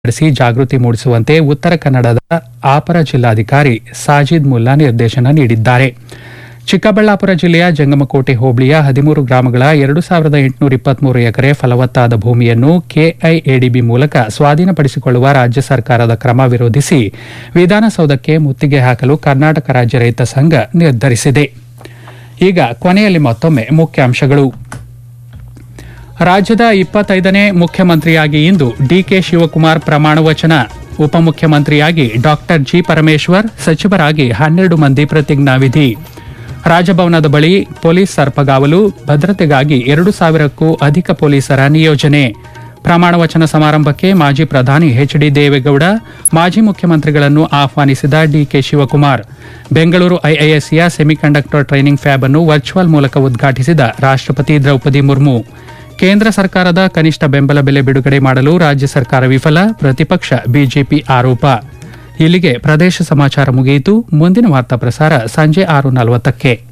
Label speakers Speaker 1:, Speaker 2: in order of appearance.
Speaker 1: ನಡೆಸಿ ಜಾಗೃತಿ ಮೂಡಿಸುವಂತೆ ಉತ್ತರ ಕನ್ನಡದ ಅಪರ ಜಿಲ್ಲಾಧಿಕಾರಿ ಸಾಜಿದ್ ಮುಲ್ಲಾ ನಿರ್ದೇಶನ ನೀಡಿದ್ದಾರೆ ಚಿಕ್ಕಬಳ್ಳಾಪುರ ಜಿಲ್ಲೆಯ ಜಂಗಮಕೋಟೆ ಹೋಬಳಿಯ ಹದಿಮೂರು ಗ್ರಾಮಗಳ ಎರಡು ಸಾವಿರದ ಎಂಟುನೂರ ಇಪ್ಪತ್ಮೂರು ಎಕರೆ ಫಲವತ್ತಾದ ಭೂಮಿಯನ್ನು ಕೆಐಎಡಿಬಿ ಮೂಲಕ ಸ್ವಾಧೀನಪಡಿಸಿಕೊಳ್ಳುವ ರಾಜ್ಯ ಸರ್ಕಾರದ ಕ್ರಮ ವಿರೋಧಿಸಿ ವಿಧಾನಸೌಧಕ್ಕೆ ಮುತ್ತಿಗೆ ಹಾಕಲು ಕರ್ನಾಟಕ ರಾಜ್ಯ ರೈತ ಸಂಘ ನಿರ್ಧರಿಸಿದೆ ಈಗ ಕೊನೆಯಲ್ಲಿ ಮತ್ತೊಮ್ಮೆ ಮುಖ್ಯಾಂಶಗಳು ರಾಜ್ಯದ ಇಪ್ಪತ್ತೈದನೇ ಮುಖ್ಯಮಂತ್ರಿಯಾಗಿ ಇಂದು ಡಿಕೆ ಶಿವಕುಮಾರ್ ಪ್ರಮಾಣ ವಚನ ಉಪಮುಖ್ಯಮಂತ್ರಿಯಾಗಿ ಡಾಕ್ಟರ್ ಜಿ ಪರಮೇಶ್ವರ್ ಸಚಿವರಾಗಿ ಹನ್ನೆರಡು ಮಂದಿ ಪ್ರತಿಜ್ಞಾವಿಧಿ ರಾಜಭವನದ ಬಳಿ ಪೊಲೀಸ್ ಸರ್ಪಗಾವಲು ಭದ್ರತೆಗಾಗಿ ಎರಡು ಸಾವಿರಕ್ಕೂ ಅಧಿಕ ಪೊಲೀಸರ ನಿಯೋಜನೆ ಪ್ರಮಾಣ ವಚನ ಸಮಾರಂಭಕ್ಕೆ ಮಾಜಿ ಪ್ರಧಾನಿ ಎಚ್ ಡಿ ದೇವೇಗೌಡ ಮಾಜಿ ಮುಖ್ಯಮಂತ್ರಿಗಳನ್ನು ಆಹ್ವಾನಿಸಿದ ಡಿಕೆ ಶಿವಕುಮಾರ್ ಬೆಂಗಳೂರು ಐಐಎಸ್ಸಿಯ ಸೆಮಿಕಂಡಕ್ಟರ್ ಟ್ರೈನಿಂಗ್ ಫ್ಯಾಬ್ ಅನ್ನು ವರ್ಚುವಲ್ ಮೂಲಕ ಉದ್ಘಾಟಿಸಿದ ರಾಷ್ಟ್ರಪತಿ ದ್ರೌಪದಿ ಮುರ್ಮು ಕೇಂದ್ರ ಸರ್ಕಾರದ ಕನಿಷ್ಠ ಬೆಂಬಲ ಬೆಲೆ ಬಿಡುಗಡೆ ಮಾಡಲು ರಾಜ್ಯ ಸರ್ಕಾರ ವಿಫಲ ಪ್ರತಿಪಕ್ಷ ಬಿಜೆಪಿ ಆರೋಪ ಇಲ್ಲಿಗೆ ಪ್ರದೇಶ ಸಮಾಚಾರ ಮುಗಿಯಿತು ಮುಂದಿನ ವಾರ್ತಾ ಪ್ರಸಾರ ಸಂಜೆ ಆರು ನಲವತ್ತಕ್ಕೆ